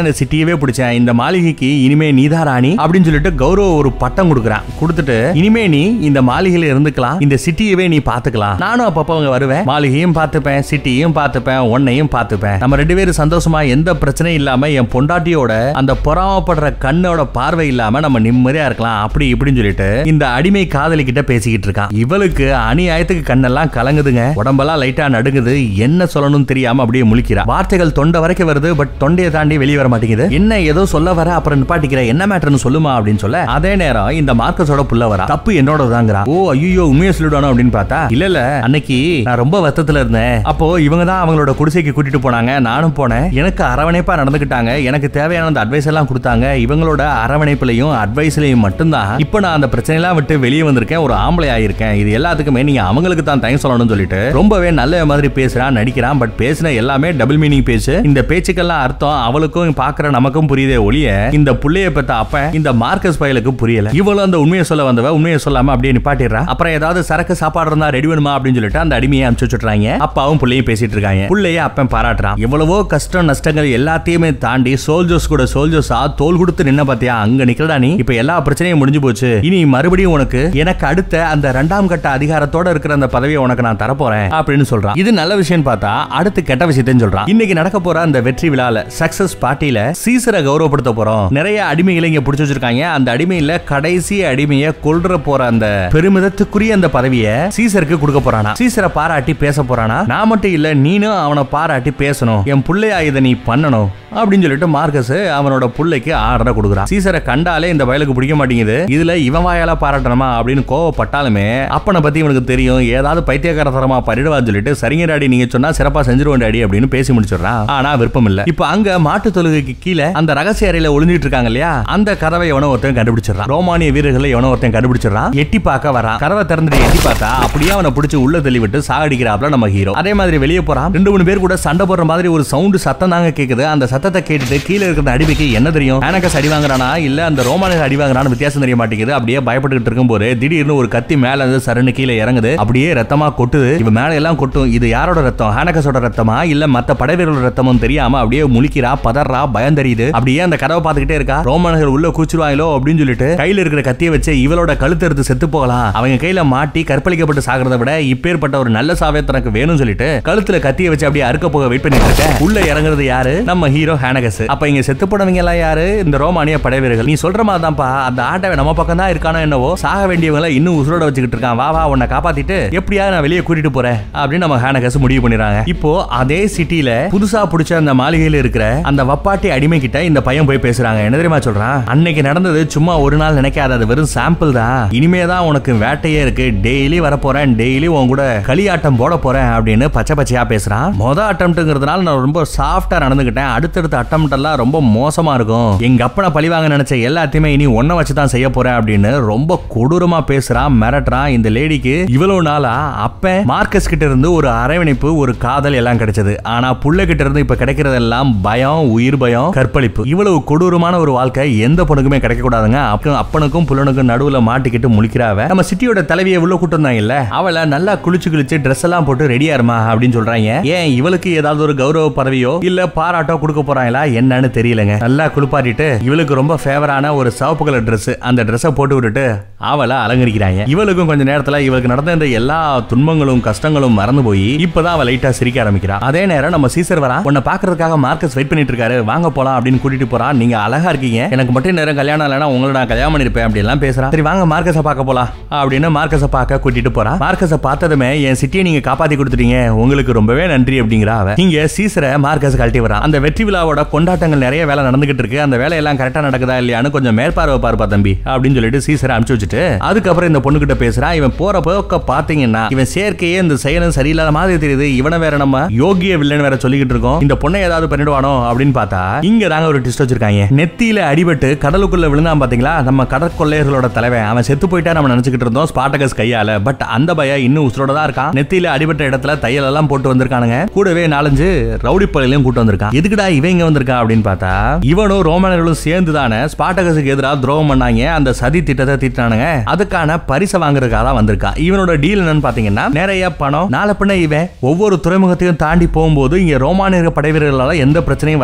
தான் இந்த சிட்டியவே பிடிச்சேன் இந்த மாளிகைக்கு இனிமே நீதான் ராணி அப்படின்னு சொல்லிட்டு கௌரவ ஒரு பட்டம் கொடுக்குறான் கொடுத்துட்டு இனிமே நீ இந்த மாளிகையில இருந்துக்கலாம் இந்த சிட்டியவே நீ பாத்துக்கலாம் நானும் அப்பப்போ அங்க வருவேன் மாளிகையும் பார்த்துப்பேன் சிட்டியும் பார்த்துப்பேன் உன்னையும் பார்த்துப்பேன் நம்ம ரெண்டு பேரும் சந்தோஷமா எந்த பிரச்சனையும் இல்லாம என் பொண்டாட்டியோட அந்த பொறாமப்படுற கண்ணோட பார்வை இல்லாம நம்ம நிம்மதியா இருக்கலாம் அப்படி இப்படின்னு சொல்லிட்டு இந்த அடிமை காதலி கிட்ட பேசிக்கிட்டு இருக்கான் இவளுக்கு அநியாயத்துக்கு கண்ணெல்லாம் கலங்குதுங்க உடம்பெல்லாம் லைட்டா நடுங்குது என்ன சொல்லணும்னு தெரியாம அப்படியே முழிக்கிறா வார்த்தைகள் தொண்டை வரைக்கும் வருது பட் தொண்டையை தாண்டி வெளியே வர மாட்டேங்குது என்ன ஏதோ சொல்ல வர அப்புறம் நிப்பாட்டிக்கிற என்ன மேட்டர்னு சொல்லுமா அப்படின்னு சொல்ல அதே நேரம் இந்த மார்க்கஸோட புள்ள வரா தப்பு என்னோட தாங்கிறா ஓ ஐயோ உண்மையை சொல்லிடுவானோ அப்படின்னு பார்த்தா இல்ல இல்ல அன்னைக்கு நான் ரொம்ப வருத்தத்துல இருந்தேன் அப்போ இவங்க தான் அவங்களோட குடிசைக்கு கூட்டிட்டு போனாங்க நானும் போனேன் எனக்கு அரவணைப்பா நடந்துக்கிட்டாங்க எனக்கு தேவையான அந்த அட்வைஸ் எல்லாம் கொடுத்தாங்க இவங்களோட அரவணைப்புலையும் அட்வைஸ்லயும் மட்டும்தான் இப்போ நான் அந்த பிரச்சனையெல்லாம் விட்டு வெளியே வந்திருக்கேன் ஒரு ஆம்பளை ஆயிருக்கேன் இது எல்லாத்துக்குமே நீங்க அவங்களுக்கு தான் தேங்க்ஸ் சொல்லணும்னு சொல்லிட்டு ரொம்பவே நல்ல மாதிரி பேசுறான் நடிக்கிறான் பட் பேசின எல்லாமே டபுள் மீனிங் பேச்சு இந்த பேச்சுக்கெல்லாம் அர்த்தம் அவளுக்கும் பாக்குற நமக்கும் புரியுதே ஒழிய இந்த புள்ளைய பெத்த அப்ப இந்த மார்க்கஸ் பயலுக்கு புரியல இவளும் அந்த உண்மையை சொல்ல வந்தவ உண்மையை சொல்லாம அப்படியே நிப்பாட்டிடுறா அப்புறம் ஏதாவது சரக்கு சாப்பாடு இருந்தா ரெடி வேணுமா அப்படின்னு சொல்லிட்டு அந்த அடிமையை அனுப்பிச்சு வச்சுட்றாங்க அப்பாவும் புள்ளையும் பேசிட்டு இருக்காங்க புள்ளைய அப்பன் பாராட்டுறான் எவ்வளவோ கஷ்டம் நஷ்டங்கள் எல்லாத்தையுமே தாண்டி சோல்ஜர்ஸ் கூட சோல்ஜர்ஸா தோல் கொடுத்து நின்ன பாத்தியா அங்க நிக்கிறடா நீ இப்ப எல்லா பிரச்சனையும் முடிஞ்சு போச்சு இனி மறுபடியும் உனக்கு எனக்கு அடுத்த அந்த இரண்டாம் கட்ட அதிகாரத்தோட இருக்கிற அந்த பதவியை உனக்கு நான் தரப்போறேன் அப்படின்னு சொல்றான் இது நல்ல விஷயம் பார்த்தா அடுத்து கெட்ட விஷயத்தையும் சொல்றான் இன்னைக்கு நடக்க போற அந்த வெற்றி விழால சக்சஸ் பார்ட்டியில சீசரை கௌரவப்படுத்த போறோம் நிறைய அடிமைகளை இங்க பிடிச்சு வச்சிருக்காங்க அந்த அடிமையில கடைசி அடிமையை கொல்ற போற அந்த பெருமிதத்துக்குரிய அந்த பதவியை சீசருக்கு கொடுக்க போறானா சீசரை பாராட்டி பேச போறானா நான் மட்டும் இல்ல நீனும் அவனை பாராட்டி பேசணும் என் புள்ளையா இதை நீ பண்ணணும் அப்படின்னு சொல்லிட்டு மார்க்கஸ் அவனோட புள்ளைக்கு ஆர்டரை கொடுக்குறான் சீசரை கண்டாலே இந்த பயலுக்கு பிடிக்க மாட்டேங்குது இதுல இவன் வாயால பாராட்டணுமா அப்படின்னு கோவப்பட்டாலுமே அப்பனை பத்தி இவனுக்கு தெரியும் ஏதாவது பைத்தியக்காரத்தனமா பண்ணிடுவான்னு சொல்லிட்டு சரிங்க டாடி நீங்க சொன்னா சிறப்பா செஞ்சிருவோம் டாடி அப்படின்னு பேசி முடிச்சிடுறான் ஆனா விருப்பம் இல்ல இப்போ அங்க மாட்டு தொழுகைக்கு கீழே அந்த ரகசிய அறையில ஒளிஞ்சிட்டு இருக்காங்க இல்லையா அந்த கதவை எவனோ ஒருத்தன் கண்டுபிடிச்சிடறான் ரோமானிய வீரர்களை எவனோ ஒருத்தன் கண்டுபிடிச்சிடறான் எட்டி பார்க்க வரான் கதவை திறந்துட்டு எட்டி பார்த்தா அப்படியே அவனை பிடிச்சி உள்ள தள்ளி விட்டு சாகடிக்கிறாப்ல நம்ம ஹீரோ அதே மாதிரி வெளியே போறான் ரெண்டு மூணு பேர் கூட சண்டை போடுற மாதிரி ஒரு சவுண்ட் சத்தம் தாங்க கேக்குது அந்த சத்தத்தை கேட்டுட்டு கீழே இருக்கிற அடிமைக்கு என்ன தெரியும் ஆனகஸ் அடி வாங்குறானா இல்ல அந்த ரோமானியர் அடி வாங்குறான்னு வித்தியாசம் தெரிய மாட்டேங்குது அப்படியே பயப்பட்டுக்கிட்டு இருக்கும்போது திடீர்னு ஒரு கத்தி மேல இருந்து சரண்டு கீழே இறங்குது அப்படியே ரத்தமா கொட்டுது இவ மேல எல்லாம் கொட்டும் இது யாரோட ரத்தம் ஹானகஸோட ரத்தமா இல்ல மத்த படைவீரர்களோட ரத்தமும் தெரியாம அப்படியே முழிக்கிறா பதறா பயம் தெரியுது அப்படியே அந்த கதவை பார்த்துக்கிட்டே இருக்கா ரோமானியர்கள் உள்ள கூச்சிருவாங்களோ அப்படின்னு சொல்லிட்டு கையில இருக்கிற கத்தியை வச்சு இவளோட கழுத்து எடுத்து செத்து போகலாம் அவங்க கையில மாட்டி கற்பழிக்கப்பட்டு சாகிறத விட இப்பேற்பட்ட ஒரு நல்ல சாவே தனக்கு வேணும்னு சொல்லிட்டு கழுத்துல கத்தியை வச்சு அப்படியே அறுக்க போக வெயிட் பண்ணிட்டு இருக்க உள்ள இறங்குறது யாரு நம்ம ஹீரோ ஹேனகஸ் அப்ப இங்க செத்து போனவங்க எல்லாம் யாரு இந்த ரோமானிய படைவீரர்கள் நீ சொல்ற மாதிரி தான்ப்பா அந்த ஆட்டவை நம்ம பக்கம் தான் இருக்கானோ என்னவோ சாக வேண்டியவங்கள இன்னும் உசுரோட வச்சுக்கிட்டு இருக்கான் வா வா உன்னை காப்பாத்திட்டு எப்படியாவது நான் வெளியே கூட்டிட்டு போறேன் அப்படின்னு நம்ம ஹேனகஸ் முடிவு பண்ணிடுறாங்க இப்போ அதே சிட்டில புதுசா பிடிச்ச அந்த மாளிகையில இருக்கிற அந்த வப்பாட்டி அடிமை கிட்ட இந்த பையன் போய் பேசுறாங்க என்ன தெரியுமா சொல்றான் அன்னைக்கு நடந்தது சும்மா ஒரு நாள் நினைக்காத அது வெறும் சாம்பிள் தான் இனிமே தான் உனக்கு வேட்டையே இருக்கு டெய்லி வர போறேன் டெய்லி உன் கூட களியாட்டம் போட போறேன் அப்படின்னு பச்சை பச்சையா பேசுறான் மொத அட்டம்ட்டுங்கிறதுனால நான் ரொம்ப சாஃப்டா நடந்துகிட்டேன் அடுத்தடுத்த அட்டம் எல்லாம் ரொம்ப மோசமா இருக்கும் எங்க அப்பனை பழிவாங்க நினைச்ச எல்லாத்தையுமே இனி ஒன்ன வச்சு தான் செய்ய போறேன் அப்படின்னு ரொம்ப கொடூரமா பேசுறான் மிரட்டுறான் இந்த லேடிக்கு இவ்வளவு நாளா அப்ப மார்க்கஸ் கிட்ட இருந்து ஒரு அரவணைப்பு ஒரு காதல் எல்லாம் கிடைச்சது ஆனா புள்ள கிட்ட இருந்து இப்ப கிடைக்கிறதெல்லாம் பயம் உயிர் பயம் கற்பழிப்பு இவ்வளவு கொடூரமான ஒரு வாழ்க்கை எந்த பொண்ணுக்குமே கிடைக்க கூடாதுங்க அப்ப- அப்பனுக்கும் புள்ளனுக்கும் நடுவுல மாட்டிக்கிட்டு முழிக்கிறாவ நம்ம சிட்டியோட தலைவியை உள்ள கூட்டு வந்தாங்க இல்ல அவளை நல்லா குளிச்சு குளிச்சு ட்ரெஸ் எல்லாம் போட்டு ரெடியா இருமா அப்படின்னு சொல்றாங்க ஏன் இவளுக்கு ஏதாவது ஒரு கௌரவ பதவியோ இல்ல பாராட்டோ கொடுக்க போறாங்களா என்னன்னு தெரியலங்க நல்லா குளிப்பாட்டிட்டு இவளுக்கு ரொம்ப ஃபேவரான ஒரு சிவப்பு கலர் Dress அந்த ட்ரெஸ்ஸை போட்டு விட்டுட்டு அவளை அலங்கரிக்கிறாங்க இவளுக்கும் கொஞ்ச நேரத்துல இவளுக்கு நடந்த இந்த எல்லா துன்பங்களும் கஷ்டங்களும் மறந்து போய் இப்பதான் அவ லைட்டா சிரிக்க ஆரம்பிக்கிறா அதே நேரம் நம்ம சீசர் வரா உன்னை பாக்குறதுக்காக மார்க்கஸ் வெயிட் பண்ணிட்டு இருக்காரு வாங்க போலாம் அப்படின்னு கூட்டிட்டு போறான் நீங்க அழகா இருக்கீங்க எனக்கு மட்டும் நேரம் கல்யாணம் இல்லைன்னா உங்களை நான் கல்யாணம் பண்ணிருப்பேன் அப்படி எல்லாம் பேசுறான் சரி வாங்க மார்க்கஸை பார்க்க போலாம் அப்படின்னு மார்க்கஸை பார்க்க கூட்டிட்டு போறான் மார்க்கஸை பார்த்ததுமே என் சிட்டியை நீங்க காப்பாத்தி கொடுத்துட்டீங்க உங்களுக்கு ரொம்பவே நன்றி அப்படிங்கிறா அவ இங்க சீசரை மார்க்கஸ் கழட்டி வரான் அந்த வெற்றி விழாவோட கொண்டாட்டங்கள் நிறைய வேலை நடந்துகிட்டு இருக்கு அந்த வேலையெல்லாம் கரெக்டா நடக்குதா இல்லையான்னு கொஞ்சம் மேற்பார்வை பார்ப்பா தம்பி அப்படின்னு சொல்லிட்டு சீசரை அனுப்பிச்சு வச்சுட்டு அதுக்கப்புறம் இந்த பொண்ணு கிட்ட பேசுறான் இவன் போற போக்க பாத்தீங்கன்னா இவன் சேர்க்கையே இந்த செயலும் சரியில்லாத மாதிரி தெரியுது இவனை வேற நம்ம யோகிய வில்லன் வேற சொல்லிக்கிட்டு இருக்கோம் இந்த பொண்ணை ஏதாவது பண்ணிடுவானோ அப்படின்னு பார்த்தா இங்க தாங்க ஒரு ட்விஸ்ட் வச்சிருக்காங்க நெத்தியில அடிபட்டு கடலுக்குள்ள விழுந்தான் பாத்தீங்களா நம்ம கடற்கொள்ளையர்களோட தலைவன் அவன் செத்து போயிட்டா நம்ம நினைச்சுக்கிட்டு இருந்தோம் ஸ்பாட்டகஸ் கையால பட் அந்த பய இன்னும் உசுரோட தான் இருக்கான் நெத்தியில அடிபட்ட இடத்துல தையல் எல்லாம் போட்டு வந்திருக்கானுங்க கூடவே நாலஞ்சு ரவுடி பள்ளியிலையும் கூட்டு வந்திருக்கான் எதுக்குடா இவன் இங்க வந்திருக்கான் அப்படின்னு பார்த்தா இவனும் ரோமனர்களும் சேர்ந்து தானே ஸ்பாட்டகஸுக்கு எதிராக துரோகம் பண்ணாங்க அந்த சதி திட்டத்தை திட்டானுங்க அதுக்கான பரிசை வாங்குறதுக்காக தான் வந்திருக்கான் இவனோட டீல் என்னன்னு பாத்தீங்கன்னா நிறைய பணம் நாளை பின்ன இவன் ஒவ்வொரு துறைமுகத்தையும் தாண்டி போகும்போது இங்க ரோமானிய படைவீரர்களால எந்த பிரச்சனையும் வரக்கூடாது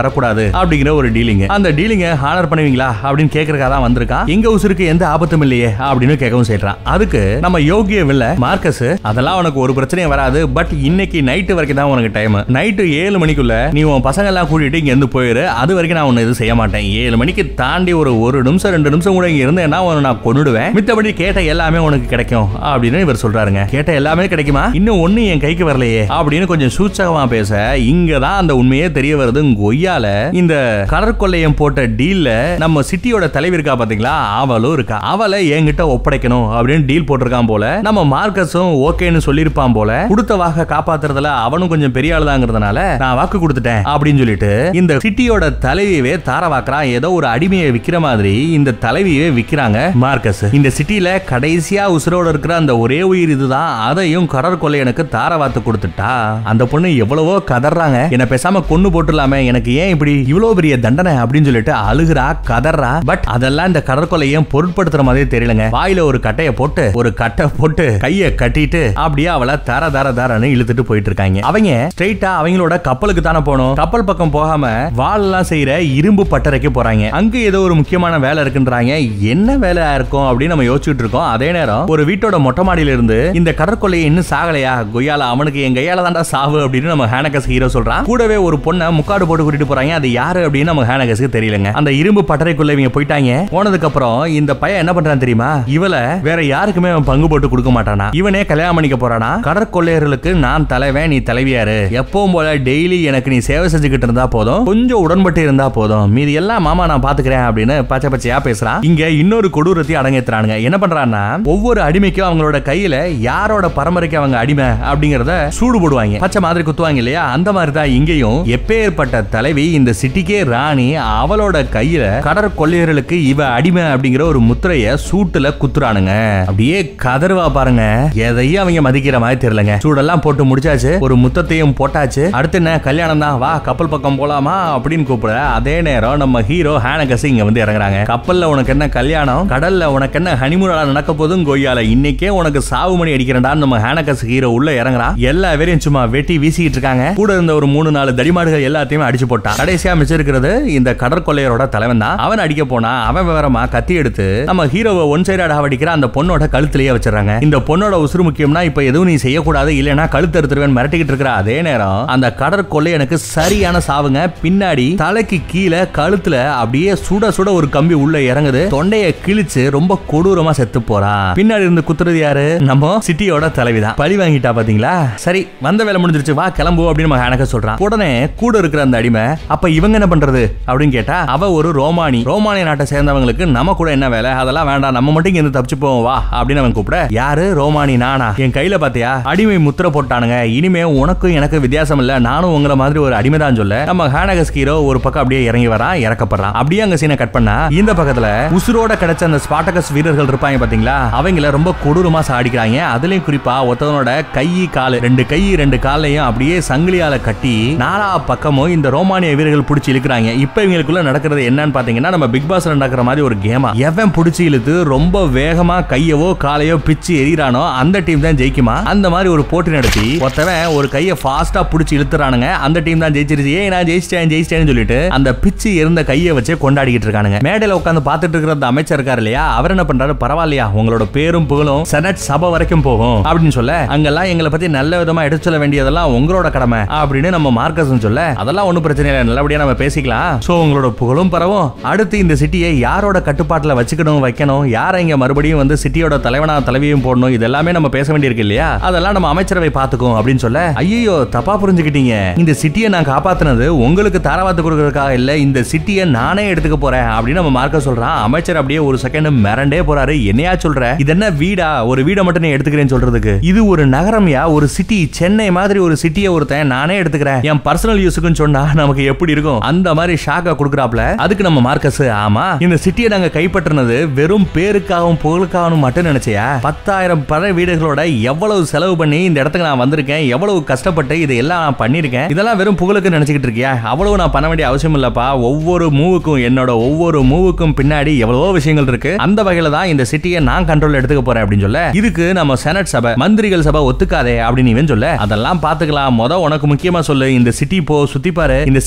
அப்படிங்கிற ஒரு டீலிங் அந்த டீலிங்க ஹானர் பண்ணுவீங்களா அப்படின்னு கேக்குறதுக்காக தான் வந்திருக்கான் எங்க உசுருக்கு எந்த ஆபத்தும் இல்லையே அப்படின்னு கேட்கவும் செய்யறான் அதுக்கு நம்ம யோகிய வில்ல மார்க்கஸ் அதெல்லாம் உனக்கு ஒரு பிரச்சனையும் வராது பட் இன்னைக்கு நைட்டு வரைக்கும் தான் உனக்கு டைம் நைட்டு ஏழு மணிக்குள்ள நீ உன் பசங்க எல்லாம் கூட்டிட்டு இங்க இருந்து போயிரு அது வரைக்கும் நான் உன்னை இது செய்ய மாட்டேன் ஏழு மணிக்கு தாண்டி ஒரு ஒரு நிமிஷம் ரெண்டு நிமிஷம் கூட இங்க இருந்தேன்னா உன்னை நான் கொன்னுடுவேன் மித்தபடி கேட்ட எல்லாமே உனக்கு கிடைக்கும் அப்படின்னு இவர் சொல்றாருங்க கேட்ட எல்லாமே கிடைக்குமா இன்னும் ஒண்ணு என் கைக்கு வரலையே அப்படின்னு கொஞ்சம் சூச்சகமா பேச இங்க தான் அந்த உண்மையே தெரிய வருது கொய்யால இந்த கடற்கொள்ளையம் போட்ட டீல்ல நம்ம சிட்டியோட தலைவி இருக்கா பாத்தீங்களா அவளும் இருக்கா அவளை என்கிட்ட ஒப்படைக்கணும் அப்படின்னு டீல் போட்டிருக்கான் போல நம்ம மார்க்கஸும் ஓகேன்னு சொல்லியிருப்பான் போல கொடுத்த வாக்க காப்பாத்துறதுல அவனும் கொஞ்சம் பெரிய ஆளுதாங்கிறதுனால நான் வாக்கு கொடுத்துட்டேன் அப்படின்னு சொல்லிட்டு இந்த சிட்டியோட தலைவியவே தாரவாக்குறான் ஏதோ ஒரு அடிமையை விக்கிற மாதிரி இந்த தலைவியவே விக்கிறாங்க மார்க்கஸ் இந்த சிட்டில கடைசியா உசுரோட இருக்கிற அந்த ஒரே உயிர் இதுதான் அதையும் கடற்கொள்ளையனுக்கு தாரவாத்து கொடுத்துட்டா அந்த பொண்ணு எவ்வளவோ கதறாங்க என்ன பேசாம கொன்னு போட்டுலாமே எனக்கு ஏன் இப்படி இவ்வளவு பெரிய தண்டனை அப்படின்னு சொல்லிட்டு அழுகுறா கதறா பட் அதெல்லாம் இந்த கடற்கொள்ளையும் பொருட்படுத்துற மாதிரி தெரியலங்க வாயில ஒரு கட்டைய போட்டு ஒரு கட்டை போட்டு கைய கட்டிட்டு அப்படியே அவளை தர தர தரன்னு இழுத்துட்டு போயிட்டு இருக்காங்க அவங்க ஸ்ட்ரைட்டா அவங்களோட கப்பலுக்கு தானே போகணும் கப்பல் பக்கம் போகாம வாழலாம் செய்யற இரும்பு பட்டறைக்கு போறாங்க அங்க ஏதோ ஒரு முக்கியமான வேலை இருக்குன்றாங்க என்ன வேலை இருக்கும் அப்படின்னு நம்ம யோசிச்சுட்டு இருக்கோம் அதே நேரம் ஒரு வீட்டோட மொட்டை மாடியில இருந்து இந்த கடற்கொள்ளையை இன்னும் சாகலையா கொய்யால அவனுக்கு என் கையால தான்டா சாவு அப்படின்னு நம்ம ஹேனகஸ் ஹீரோ சொல்றான் கூடவே ஒரு பொண்ணை முக்காடு போட்டு கூட்டிட்டு போறாங்க அது யாரு அப்படின்னு நம்ம ஹேனகஸ்க்கு தெரியலங்க அந்த இரும்பு பட்டறைக்குள்ள இவங்க போயிட்டாங்க போனதுக்கு அப்புறம் இந்த பையன் என்ன பண்றான் தெரியுமா இவளை வேற யாருக்குமே அவன் பங்கு போட்டு கொடுக்க மாட்டானா இவனே கல்யாணம் பண்ணிக்க போறானா கடற்கொள்ளையர்களுக்கு நான் தலைவன் நீ தலைவியாரு எப்பவும் போல டெய்லி எனக்கு நீ சேவை செஞ்சுக்கிட்டு இருந்தா போதும் கொஞ்சம் உடன்பட்டு இருந்தா போதும் மீதி எல்லாம் மாமா நான் பாத்துக்கிறேன் அப்படின்னு பச்சை பச்சையா பேசுறான் இங்க இன்னொரு கொடூரத்தையும் அடங்கேத்துறானுங்க என்ன பண்றான்னா ஒவ்வொரு அடிமைக்கும் அவங்களோட கையில யாரோட பரம்பரைக்கு அவங்க அடிமை அப்படிங்கறத சூடு போடுவாங்க பச்சை மாதிரி குத்துவாங்க இல்லையா அந்த மாதிரி தான் இங்கேயும் எப்பேற்பட்ட தலைவி இந்த சிட்டிக்கே ராணி அவளோட கையில கடற்கொள்ளையர்களுக்கு இவ அடிமை அப்படிங்கிற ஒரு முத்திரைய சூட்டுல குத்துறானுங்க அப்படியே கதறுவா பாருங்க எதையும் அவங்க மதிக்கிற மாதிரி தெரியலங்க சூடெல்லாம் போட்டு முடிச்சாச்சு ஒரு முத்தத்தையும் போட்டாச்சு அடுத்து என்ன கல்யாணம் தான் வா கப்பல் பக்கம் போலாமா அப்படின்னு கூப்பிட அதே நேரம் நம்ம ஹீரோ ஹேனகஸ் இங்க வந்து இறங்குறாங்க கப்பல்ல உனக்கு என்ன கல்யாணம் கடல்ல உனக்கு என்ன ஹனிமூனா நடக்க போதும் கொய்யால இன்னைக்கே உனக்கு சாவு மணி அடிக்கிறேன்டான்னு நம்ம ஹேனகஸ் ஹீரோ உள்ள இறங்குறான் எல்லா பேரையும் சும்மா வெட்டி வீசிட்டு இருக்காங்க கூட இருந்த ஒரு மூணு நாலு தடிமாடுகள் எல்லாத்தையுமே அடிச்சு போட்டான் கடைசியா மிச்சம் இருக்கிறது இந்த கடற்கொள்ளையரோட தலைவன் தான் அவன் அடிக்க போனா அவன் விவரமா கத்தி எடுத்து நம்ம ஹீரோவை ஒன் சைடு அடிக்கிற அந்த பொண்ணோட கழுத்திலேயே வச்சிடறாங்க இந்த பொண்ணோட உசுறு முக்கியம்னா இப்ப எதுவும் நீ செய்யக்கூடாது இல்லைன்னா கழுத்து அறுத்துருவேன் மிரட்டிக்கிட்டு இருக்கிற அதே நேரம் அந்த கடற்கொள்ளை எனக்கு சரியான சாவுங்க பின்னாடி தலைக்கு கீழே கழுத்துல அப்படியே சுட சுட ஒரு கம்பி உள்ள இறங்குது தொண்டைய கிழிச்சு ரொம்ப கொடூரமா செத்து போறான் பின்னாடி இருந்து குத்துறது யாரு நம்ம சிட்டியோட தலைவிதான் பழி வாங்கிட்டா பாத்தீங்களா சரி வந்த வேலை முடிஞ்சிருச்சு வா கிளம்பு அப்படின்னு நம்ம ஹேனக சொல்றான் உடனே கூட இருக்கிற அந்த அடிமை அப்ப இவங்க என்ன பண்றது அப்படின்னு கேட்டா அவ ஒரு ரோமானி ரோமானிய நாட்டை சேர்ந்தவங்களுக்கு நம்ம கூட என்ன வேலை அதெல்லாம் வேண்டாம் நம்ம மட்டும் இங்க இருந்து தப்பிச்சு போவோம் வா அப்படின்னு அவன் கூப்பிட யாரு ரோமானி நானா என் கையில பாத்தியா அடிமை முத்திர போட்டானுங்க இனிமே உனக்கும் எனக்கு வித்தியாசம் இல்ல நானும் உங்கள மாதிரி ஒரு அடிமை தான் சொல்ல நம்ம ஹேனகஸ் ஹீரோ ஒரு பக்கம் அப்படியே இறங்கி வரான் இறக்கப்படுறான் அப்படியே அங்க சீனை கட் பண்ணா இந்த பக்கத்துல உசுரோட கிடைச்ச அந்த ஸ்பாட்டகஸ் வீரர்கள் இருப்பாங்க பாத்தீங்களா அவங்கள ரொம்ப கொடூரமா சாடிக்கிறாங்க அதுலயும் குறிப்பா ஒருத்தவனோட கை காலு ரெண்டு கை ரெண்டு காலையும் அப்படியே சங்கிலியால கட்டி நாலா பக்கமும் இந்த ரோமானிய வீரர்கள் பிடிச்சி இழுக்கிறாங்க இப்ப இவங்களுக்குள்ள நடக்கிறது என்னன்னு பாத்தீங்கன்னா நம்ம பிக் பாஸ்ல நடக்கிற மாதிரி ஒரு கேமா எவன் பிடிச்சி இழுத்து ரொம்ப வேகமா கையவோ காலையோ பிச்சு எறிறானோ அந்த டீம் தான் ஜெயிக்குமா அந்த மாதிரி ஒரு போட்டி நடத்தி ஒருத்தவன் ஒரு கையை ஃபாஸ்டா பிடிச்சி இழுத்துறானுங்க அந்த டீம் தான் ஜெயிச்சிருச்சு ஏய் நான் ஜெயிச்சிட்டேன் ஜெயிச்சிட்டேன்னு சொல்லிட்டு அந்த பிச்சு இருந்த கையை வச்சு கொண்டாடிக்கிட்டு இருக்கானுங்க மேடையில உட்காந்து பார்த்துட்டு இருக்கிற அந்த அமைச்சர் இருக்காரு இல்லையா அவர் என்ன பண்றாரு பரவாயில்லையா உங்களோட பேரும் புகழும் செனட் சபை வரைக்கும் போகும் அப்படின்னு சொல்ல அங்கெல்லாம் எங்களை பத்தி நல்ல விதமா எடுத்து சொல்ல வேண்டியதெல்லாம் உங்களோட கடமை அப்படின்னு நம்ம மார்க்கஸ் சொல்ல அதெல்லாம் ஒண்ணும் பிரச்சனை இல்லை நல்லபடியா நம்ம பேசிக்கலாம் சோ உங்களோட புகழும் பரவும் அடுத்து இந்த சிட்டியை யாரோட கட்டுப்பாட்டுல வச்சுக்கணும் வைக்கணும் யாரை இங்க மறுபடியும் வந்து சிட்டியோட தலைவனா தலைவியும் போடணும் இது எல்லாமே நம்ம பேச வேண்டியிருக்கு இல்லையா அதெல்லாம் நம்ம அமைச்சரவை பாத்துக்கும் அப்படின்னு சொல்ல ஐயோ தப்பா புரிஞ்சுக்கிட்டீங்க இந்த சிட்டியை நான் காப்பாத்துனது உங்களுக்கு தாராவாத்து கொடுக்கறதுக்காக இல்ல இந்த சிட்டியை நானே எடுத்துக்க போறேன் அப்படின்னு நம்ம மார்க்க சொல்றான் அமைச்சர் அப்படியே ஒரு செகண்ட் மிரண்டே போறாரு என்னையா சொல்ற இது என்ன வீடா ஒரு வீடை மட்டும் நீ எடுத்துக்கிறேன்னு சொல்றதுக்கு இது ஒரு நகரம்யா ஒரு சிட்டி சென்னை மாதிரி ஒரு சிட்டியை ஒருத்தன் நானே எடுத்துக்கிறேன் என் பர்சனல் யூஸுக்குன்னு சொன்னா நமக்கு எப்படி இருக்கும் அந்த மாதிரி ஷாக்கா கொடுக்குறாப்ல அதுக்கு நம்ம மார்க்கஸ் ஆமா இந்த சிட்டியை நாங்க கைப்பற்றினது வெறும் பேருக்காகவும் புகழுக்காகவும் மட்டும் நினைச்சியா பத்தாயிரம் பல வீடுகளோட எவ்வளவு செலவு பண்ணி இந்த இடத்துக்கு நான் வந்திருக்கேன் எவ்வளவு கஷ்டப்பட்டு இது எல்லாம் நான் பண்ணிருக்கேன் இதெல்லாம் வெறும் புகழுக்கு நினைச்சுக்கிட்டு இருக்கியா அவ்வளவு நான் பண்ண வேண்டிய அவசியம் இல்லப்பா ஒவ்வொரு மூவுக்கும் என்னோட ஒவ்வொரு மூவுக்கும் பின்னாடி எவ்வளவோ விஷயங்கள் இருக்கு அந்த வகையில தான் இந்த சிட்டியை நான் கண்ட்ரோல் எடுத்துக்க போறேன் அப்படின்னு சொல்ல இதுக்கு நம்ம செனட் சபை மந்திரிகள் சபை ஒத்துக்காதே அப்படின்னு இவன் சொல்ல அதெல்லாம் பாத்துக்கலாம் முத உனக்கு முக்கியமா சொல்லு இந்த சிட்டி போ சுத்தி பாரு இந்த சிட்டில இருக்கிற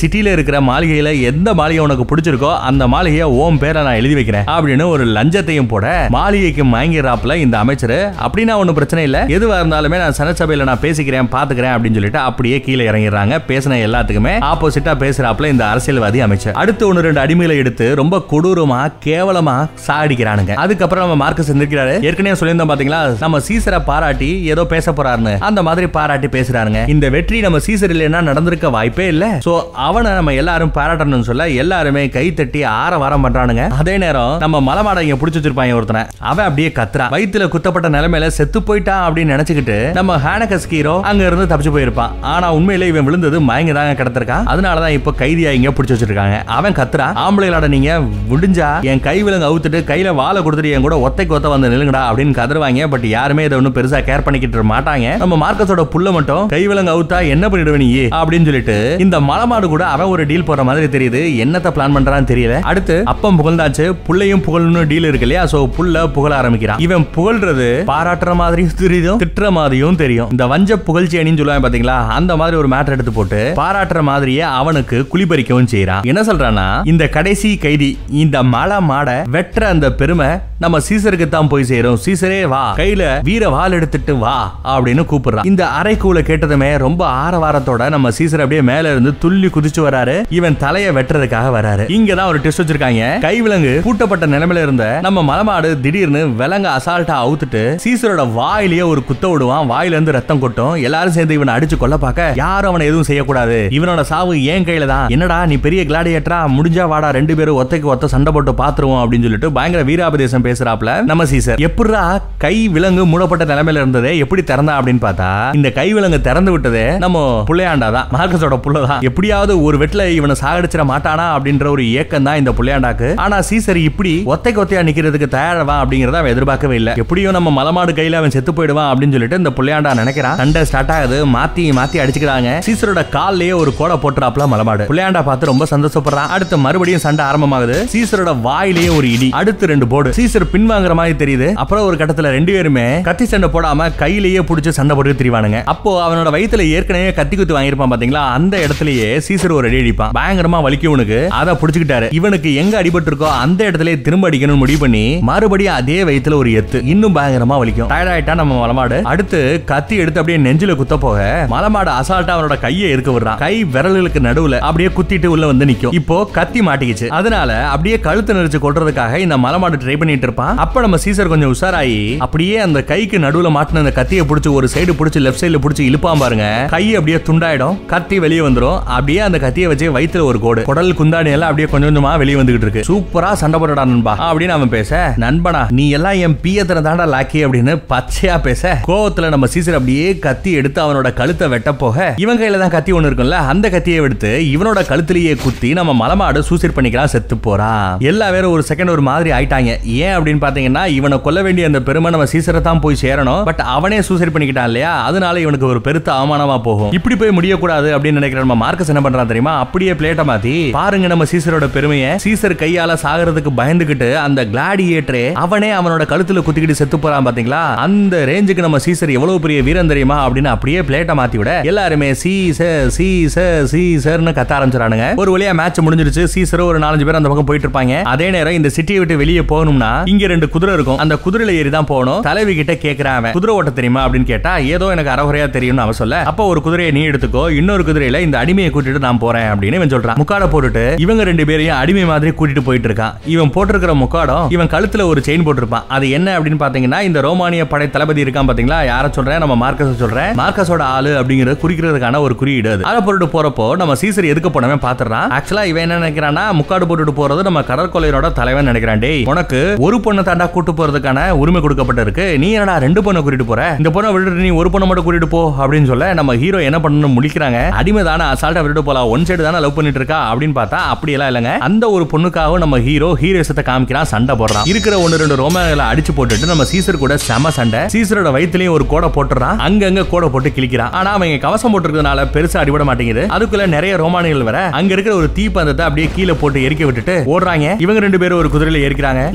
இருக்கிற மாளிகையில எந்த மாளிகை உனக்கு பிடிச்சிருக்கோ அந்த மாளிகையை ஓம் பேரை நான் எழுதி வைக்கிறேன் அப்படின்னு ஒரு லஞ்சத்தையும் போட மாளிகைக்கு மயங்கிறாப்ல இந்த அமைச்சர் அப்படின்னா ஒன்றும் பிரச்சனை இல்லை எதுவா இருந்தாலுமே நான் சனசபையில நான் பேசிக்கிறேன் பாத்துக்கிறேன் அப்படின்னு சொல்லிட்டு அப்படியே கீழே இறங்கிடுறாங்க பேசின எல்லாத்துக்குமே ஆப்போசிட்டா பேசுறாப்ல இந்த அரசியல்வாதி அமைச்சர் அடுத்து ஒன்னு ரெண்டு அடிமைகளை எடுத்து ரொம்ப கொடூரமா கேவலமா சாடிக்கிறானுங்க அதுக்கப்புறம் நம்ம மார்க்கஸ் எந்திரிக்கிறாரு ஏற்கனவே சொல்லியிருந்தோம் பாத்தீங்களா நம்ம சீசரை பாராட்டி ஏதோ பேச போறாருன்னு அந்த மாதிரி பாராட்டி பேசுறாருங்க இந்த வெற்றி நம்ம சீசர் இல்லைன்னா நடந்திருக்க வாய்ப்பே இல்ல சோ அவனை நம்ம எல்லாரும் பாராட்டணும்னு சொல்ல எல்லாருமே கை தட்டி ஆற வாரம் பண்றானுங்க அதே நேரம் நம்ம மலமாட இங்க புடிச்சு வச்சிருப்பாங்க ஒருத்தனை அவன் அப்படியே கத்துறான் வயித்துல குத்தப்பட்ட நிலைமையில செத்து போயிட்டான் அப்படின்னு நினைச்சுக்கிட்டு நம்ம ஹேனகஸ் ஹீரோ அங்க இருந்து தப்பிச்சு போயிருப்பான் ஆனா உண்மையில இவன் விழுந்தது மயங்கி தாங்க கிடத்திருக்கான் அதனாலதான் இப்ப கைதியா இங்க பிடிச்சு வச்சிருக்காங்க அவன் கத்துறான் ஆம்பளைகளோட நீங்க முடிஞ்சா என் கை விலங்கு அவுத்துட்டு கையில வாழை கொடுத்துட்டு என் கூட ஒத்தைக்கு ஒத்த வந்து நிலுங்கடா அப்படின்னு கதறுவாங்க பட் யாருமே இதை ஒன்றும் பெருசா கேர் பண்ணிக்கிட்டு மாட்டாங்க நம்ம மார்க்கஸோட புள்ள மட்டும் கை விலங்கு அவுத்தா என்ன பண்ணிடுவ நீ அப்படின்னு சொல்லிட்டு இந்த மலமாடு கூட அவன் ஒரு டீல் போற மாதிரி தெரியுது என்னத்த பிளான் பண்றான்னு தெரியல அடுத்து அப்பம் புகழ்ந்தாச்சு புள்ளையும் புகழணும் டீல் இருக்கு இல்லையா சோ புள்ள புகழ ஆரம்பிக்கிறான் இவன் புகழ்றது பாராட்டுற மாதிரியும் தெரியும் திட்டுற மாதிரியும் தெரியும் இந்த வஞ்ச புகழ்ச்சி அணின்னு சொல்லுவாங்க பாத்தீங்களா அந்த மாதிரி ஒரு மேட்டர் எடுத்து போட்டு பாராட்டுற மாதிரியே அவனுக்கு குளிபறிக்கவும் செய்யறான் என்ன சொல்றான்னா இந்த கடைசி கைதி இந்த மலை மாட வெற்ற அந்த பெருமை நம்ம சீசருக்கு தான் போய் சேரும் சீசரே வா கையில வீர வாள் எடுத்துட்டு வா அப்படின்னு கூப்பிடுறான் இந்த அறைக்கூல கேட்டதுமே ரொம்ப ஆரவாரத்தோட நம்ம சீசர் அப்படியே மேல இருந்து துள்ளி குதிச்சு வராரு இவன் தலைய வெட்டுறதுக்காக வராரு இங்க தான் ஒரு டெஸ்ட் வச்சிருக்காங்க கைவிலங்கு பூட்டப்பட்ட நிலைமையில இருந்த நம்ம மலமாடு திடீர்னு விலங்க அசால்ட்டா அவுத்துட்டு சீசரோட வாயிலேயே ஒரு குத்த விடுவான் வாயில இருந்து ரத்தம் கொட்டும் எல்லாரும் சேர்ந்து இவனை அடிச்சு கொல்ல பார்க்க யாரும் அவனை எதுவும் செய்யக்கூடாது இவனோட சாவு ஏன் கையில தான் என்னடா நீ பெரிய கிளாடியேட்டரா முடிஞ்சா வாடா ரெண்டு பேரும் ஒத்தைக்கு ஒத்த சண்டை போட்டு பாத்துருவோம் அப்படின்னு சொல்லிட்டு பயங்கர வீராபதேசம் பேசுறாப்ல நம்ம சீசர் எப்படிடா கை விலங்கு மூடப்பட்ட நிலைமையில இருந்ததே எப்படி திறந்தா அப்படின்னு பார்த்தா இந்த கை விலங்கு திறந்து விட்டதே நம்ம புள்ளையாண்டா தான் மார்க்கஸோட புள்ள தான் எப்படியாவது ஒரு வெட்டில இவனை சாகடிச்சிட மாட்டானா அப்படின்ற ஒரு ஏக்கம் தான் இந்த புள்ளையாண்டாக்கு ஆனா சீசர் இப்படி ஒத்தைக்கு ஒத்தையா நிக்கிறதுக்கு தயாரவா அப்படிங்கறத அவன் எதிர்பார்க்கவே இல்ல எப்படியும் நம்ம மலமாடு கையில அவன் செத்து போயிடுவான் அப்படின்னு சொல்லிட்டு இந்த புள்ளையாண்டா நினைக்கிறான் சண்டை ஸ்டார்ட் ஆகுது மாத்தி மாத்தி அடிச்சுக்கிறாங்க சீசரோட கால்லயே ஒரு கோடை போட்டுறாப்ல மலமாடு புள்ளையாண்டா பார்த்து ரொம்ப சந்தோஷப்படுறான் அடுத்து மறுபடியும் சண்டை ஆரம்பமாகுது சீசரோட வாயிலேயே ஒரு இடி அடுத்து ரெண்டு போடு சீசர் பின்வாங்குற மாதிரி தெரியுது அப்புறம் ஒரு கட்டத்துல ரெண்டு பேருமே கத்தி சண்டை போடாம கையிலேயே புடிச்சு சண்டை போட்டு திரிவானுங்க அப்போ அவனோட வயித்துல ஏற்கனவே கத்தி குத்து வாங்கியிருப்பான் பாத்தீங்களா அந்த இடத்துலயே சீசர் ஒரு அடி அடிப்பான் பயங்கரமா வலிக்கும் இவனுக்கு அதை புடிச்சுக்கிட்டாரு இவனுக்கு எங்க அடிபட்டு இருக்கோ அந்த இடத்துல திரும்ப அடிக்கணும்னு முடிவு பண்ணி மறுபடியும் அதே வயித்துல ஒரு எத்து இன்னும் பயங்கரமா வலிக்கும் டயர்ட் ஆயிட்டா நம்ம மலமாடு அடுத்து கத்தி எடுத்து அப்படியே நெஞ்சில குத்த போக மலமாடு அசால்ட்டா அவனோட கையை இருக்க விடுறான் கை விரல்களுக்கு நடுவுல அப்படியே குத்திட்டு உள்ள வந்து நிக்கும் இப்போ கத்தி மாட்டிக்கிச்சு அதனால அப்படியே கழுத்து நெரிச்சு கொள்றதுக்காக இந்த மலமாடு ட்ரை பண்ணிட்டு இருப்பான் அப்ப நம்ம சீசர் கொஞ்சம் உஷாராயி அப்படியே அந்த கைக்கு நடுவுல மாட்டின அந்த கத்தியை பிடிச்சு ஒரு சைடு பிடிச்சு லெஃப்ட் சைடுல பிடிச்சு இழுப்பான் பாருங்க கை அப்படியே துண்டாயிடும் கத்தி வெளியே வந்துரும் அப்படியே அந்த கத்தியை வச்சு வயித்துல ஒரு கோடு குடல் குந்தாணி எல்லாம் அப்படியே கொஞ்சம் கொஞ்சமா வெளியே வந்துகிட்டு இருக்கு சூப்பரா சண்டை போடுறா நண்பா அப்படின்னு அவன் பேச நண்பனா நீ எல்லாம் என் பியத்தனை தாண்டா லாக்கி அப்படின்னு பச்சையா பேச கோவத்துல நம்ம சீசர் அப்படியே கத்தி எடுத்து அவனோட கழுத்தை வெட்ட போக இவன் கையில தான் கத்தி ஒண்ணு இருக்கும்ல அந்த கத்தியை எடுத்து இவனோட கழுத்திலேயே குத்தி நம்ம மலமாடு சூசைட் பண்ணிக்கலாம் செத்து போறான் எல்லா பேரும் ஒரு செகண்ட் ஒரு மாதிரி ஆயிட்டாங்க ஏன் அப்படின்னு பாத்தீங்கன்னா இவனை கொல்ல வேண்டிய அந்த பெருமை நம்ம சீசரை தான் போய் சேரணும் பட் அவனே சூசைட் பண்ணிக்கிட்டான் இல்லையா அதனால இவனுக்கு ஒரு பெருத்த அவமானமா போகும் இப்படி போய் முடியக்கூடாது அப்படின்னு நினைக்கிற நம்ம மார்க்கஸ் என்ன பண்றான் தெரியுமா அப்படியே பிளேட்டை மாத்தி பாருங்க நம்ம சீசரோட பெருமையை சீசர் கையால சாகிறதுக்கு பயந்துகிட்டு அந்த கிளாடியேட்டரே அவனே அவனோட கழுத்துல குத்திக்கிட்டு செத்து போறான் பாத்தீங்களா அந்த ரேஞ்சுக்கு நம்ம சீசர் எவ்வளவு பெரிய வீரன் தெரியுமா அப்படின்னு அப்படியே பிளேட்டை மாத்தி விட எல்லாருமே சீசர் சீசர் சீசர்னு கத்த ஆரம்பிச்சிடானுங்க ஒரு வழியா மேட்ச் முடிஞ்சிருச்சு சீசர் ஒரு நாலஞ்சு பேர் அந்த பக்கம் போயிட்டு இருப்பாங்க அதே நேரம் இந்த சிட்டியை விட்டு வெளியே போகணும்னா இங்க ரெண்டு குதிரை இருக்கும் அந்த குதிரையில ஏறி தான் போகணும் தலைவி கிட்ட கேக்குறான் அவன் குதிரை ஓட்ட தெரியுமா அப்படின்னு கேட்டா ஏதோ எனக்கு அறகுறையா தெரியும்னு அவன் சொல்ல அப்போ ஒரு குதிரையை நீ எடுத்துக்கோ இன்னொரு குதிரையில இந்த அடிமையை கூட்டிட்டு நான் போறேன் அப்படின்னு இவன் சொல்றான் முக்காட போட்டுட்டு இவங்க ரெண்டு பேரையும் அடிமை மாதிரி கூட்டிட்டு போயிட்டு இருக்கான் இவன் போட்டிருக்கிற முக்காடம் இவன் கழுத்துல ஒரு செயின் போட்டிருப்பான் அது என்ன அப்படின்னு பாத்தீங்கன்னா இந்த ரோமானிய படை தளபதி இருக்கான் பாத்தீங்களா யார சொல்றேன் நம்ம மார்க்கஸ் சொல்றேன் மார்க்கஸோட ஆளு அப்படிங்கறது குறிக்கிறதுக்கான ஒரு குறியீடு அது அதை போட்டுட்டு போறப்போ நம்ம சீசர் எதுக்கு போனவன் பாத்துறான் ஆக்சுவலா இவன் என்ன நினைக்கிறான்னா முக்காடு போட்டுட்டு போறது நம்ம கடற்கொள்ளையரோட தலைவன் நினைக்கிறான் டேய் உனக்கு ஒரு பொண்ணை தாண்டா கூட்டு போறதுக்கான உரிமை கொடுக்கப்பட்டிருக்கு நீ என்னடா ரெண்டு பொண்ணை கூட்டிட்டு போற இந்த பொண்ணை விட்டுட்டு நீ ஒரு பொண்ணை மட்டும் கூட்டிட்டு போ அப்படின்னு சொல்ல நம்ம ஹீரோ என்ன பண்ணணும் முடிக்கிறாங்க அடிமை தானே அசால்ட்டா விட்டுட்டு போலாம் ஒன் சைடு தானே லவ் பண்ணிட்டு இருக்கா அப்படின்னு பார்த்தா அப்படி எல்லாம் இல்லைங்க அந்த ஒரு பொண்ணுக்காகவும் நம்ம ஹீரோ ஹீரோசத்தை காமிக்கிறான் சண்டை போடுறான் இருக்கிற ஒன்னு ரெண்டு ரோமங்களை அடிச்சு போட்டுட்டு நம்ம சீசர் கூட செம சண்டை சீசரோட வயித்துலயும் ஒரு கோடை போட்டுறான் அங்கங்க கோடை போட்டு கிழிக்கிறான் ஆனா அவங்க கவசம் போட்டிருக்கிறதுனால பெருசா அடிபட மாட்டேங்குது அதுக்குள்ள நிறைய ரோமானிகள் வர அங்க இருக்கிற ஒரு தீப்பந்தத்தை அப்படியே கீழே போட்டு எரிக்க விட்டுட்டு ஓடுறாங்க இவங்க ரெண்டு பேரும் ஒரு குதிரையில ஏறிக்கிறாங்க நம்ம தலைவி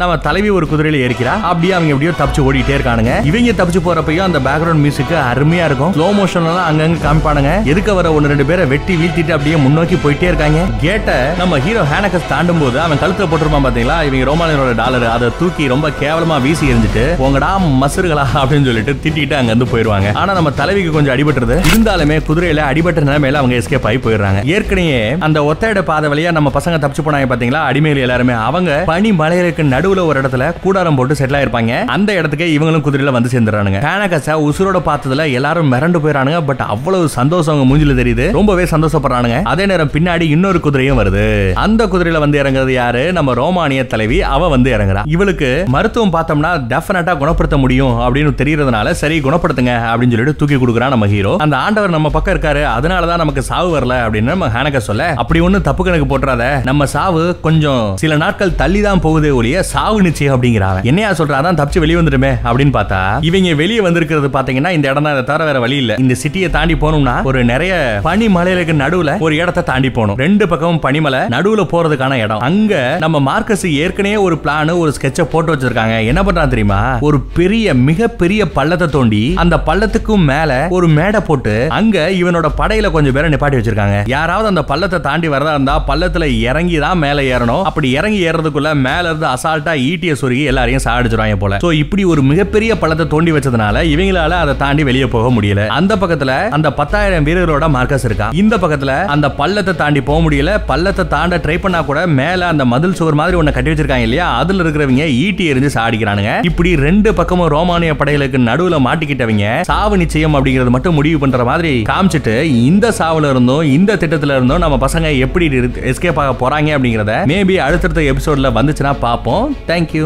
தலைவி ஒரு குதிரையில ஏறிக்கிறா அப்படியே அவங்க எப்படியோ தப்பிச்சு ஓடிட்டே இருக்கானுங்க இவங்க தப்பிச்சு போறப்பையும் அந்த பேக்ரவுண்ட் மியூசிக் அருமையா இருக்கும் ஸ்லோ மோஷன் எல்லாம் அங்கங்க காமிப்பானுங்க எதுக்க வர ஒன்னு ரெண்டு பேரை வெட்டி வீழ்த்திட்டு அப்படியே முன்னோக்கி போயிட்டே இருக்காங்க கேட்ட நம்ம ஹீரோ ஹேனகஸ் தாண்டும் போது அவன் கழுத்துல போட்டிருப்பான் பாத்தீங்களா இவங்க ரோமானியனோட டாலர் அதை தூக்கி ரொம்ப கேவலமா வீசி எரிஞ்சிட்டு உங்கடா மசுறுகளா அப்படின்னு சொல்லிட்டு திட்டிட்டு அங்க இருந்து போயிருவாங்க ஆனா நம்ம தலைவிக்கு கொஞ்சம் அடிபட்டுருது இருந்தாலுமே குதிரையில அடிபட்ட நிலைமையில அவங்க எஸ்கேப் ஆகி போயிடுறாங்க ஏற்கனவே அந்த ஒத்தையட பாதை வழியா நம்ம பசங்க தப்பிச்சு போனாங்க பாத்தீங்களா அடிமையில் எல்லாருமே அவங்க பனி மலைகளுக்கு நடுவுல ஒரு இடத்துல கூடாரம் போட்டு செட்டில் ஆயிருப்பாங்க அந்த இடத்துக்கு இவங்களும் குதிரையில வந்து சேர்ந்துறானுங்க ஹேனகஸ உசுரோட பார்த்ததுல எல்லாரும் மிரண்டு போயிறானுங்க பட் அவ்வளவு சந்தோஷம் அவங்க மூஞ்சில தெரியுது ரொம்பவே சந்தோஷப்படுறானுங்க அதே நேரம் பின்னாடி இன்னொரு குதிரையும் வருது அந்த குதிரையில வந்து இறங்குறது யாரு நம்ம ரோமானிய தலைவி அவ வந்து இறங்குறா இவளுக்கு மருத்துவம் பார்த்தோம்னா டெஃபினட்டா குணப்படுத்த முடியும் அப்படின்னு தெரியறதுனால சரி குணப்படுத்துங்க அப்படின்னு சொல்லிட்டு தூக்கி கொடுக்குறான் நம்ம ஹீரோ அந்த ஆண்டவர் நம்ம பக்கம் இருக்காரு அதனாலதான் நமக்கு சாவு வரல அப்படின்னு நம்ம ஹேனக சொல்ல அப்படி ஒண்ணும் தப்பு கணக்கு போட்டுறாத நம்ம சாவு கொஞ்சம் சில நாட்கள் தள்ளி தான் போகுதே ஒழிய சாவு நிச்சயம் அப்படிங்கிறாங்க என்னையா சொல்றா அதான் தப்பிச்சு வெளியே வந்துட்டுமே அப்படின்னு பார்த்தா இவங்க வெளியே வந்திருக்கிறது பாத்தீங்கன்னா இந்த இடம் தான் இதை தவிர வேற வழி இல்ல இந்த சிட்டியை தாண்டி போகணும்னா ஒரு நிறைய பனி மலைகளுக்கு நடுவுல ஒரு இடத்தை தாண்டி போகணும் ரெண்டு பக்கமும் பனிமலை நடுவுல போறதுக்கான இடம் அங்க நம்ம மார்க்கஸ் ஏற்கனவே ஒரு பிளான் ஒரு ஸ்கெட்ச போட்டு வச்சிருக்காங்க என்ன பண்றான் தெரியுமா ஒரு பெரிய மிகப்பெரிய பள்ளத்தை தோண்டி அந்த பள்ளத்துக்கும் மேல ஒரு மேடை போட்டு அங்க இவனோட படையில கொஞ்சம் பேரை நிப்பாட்டி வச்சிருக்காங்க யாராவது அந்த பள்ளத்தை தாண்டி வரதா இருந்தா பள்ளத்துல இறங்கி தான் மேல ஏறணும் அப்படி இறங்கி ஏறதுக்குள்ள மேல இருந்து அசால்ட்டா ஈட்டிய சொருகி எல்லாரையும் சாடிச்சிருவாங்க போல சோ இப்படி ஒரு மிகப்பெரிய பள்ளத்தை தோண்டி வச்சதுனால இவங்களால அதை தாண்டி வெளியே போக முடியல அந்த பக்கத்துல அந்த பத்தாயிரம் வீரரோட மார்க்கஸ் இருக்கா இந்த பக்கத்துல அந்த பள்ளத்தை தாண்டி போக முடியல பள்ளத்தை தாண்ட ட்ரை பண்ணா கூட மேல அந்த மதில் சுவர் மாதிரி ஒண்ணு கட்டி வச்சிருக்காங்க இல்லையா அதுல இருக்கிறவங்க ஈட்டி எரிஞ்சு சாடிக்கிறானுங்க இப்படி ரெண்டு பக்கமும் ரோமானிய படைகளுக்கு நடுவுல மாட்டிக்கிட்டவங்க சாவு நிச்சயம் அப்படிங்கறது மட்டும் முடிவு பண்ற மாதிரி காமிச்சிட்டு இந்த சாவுல இருந்தும் இந்த திட்டத்துல இருந்தும் நம்ம பசங்க எப்படி எஸ்கேப் ஆக போறாங்க அப்படிங்கறத மேபி அடுத்தடுத்த எபிசோட்ல வந்துச்சுன்னா பார்ப்போம் தேங்க்யூ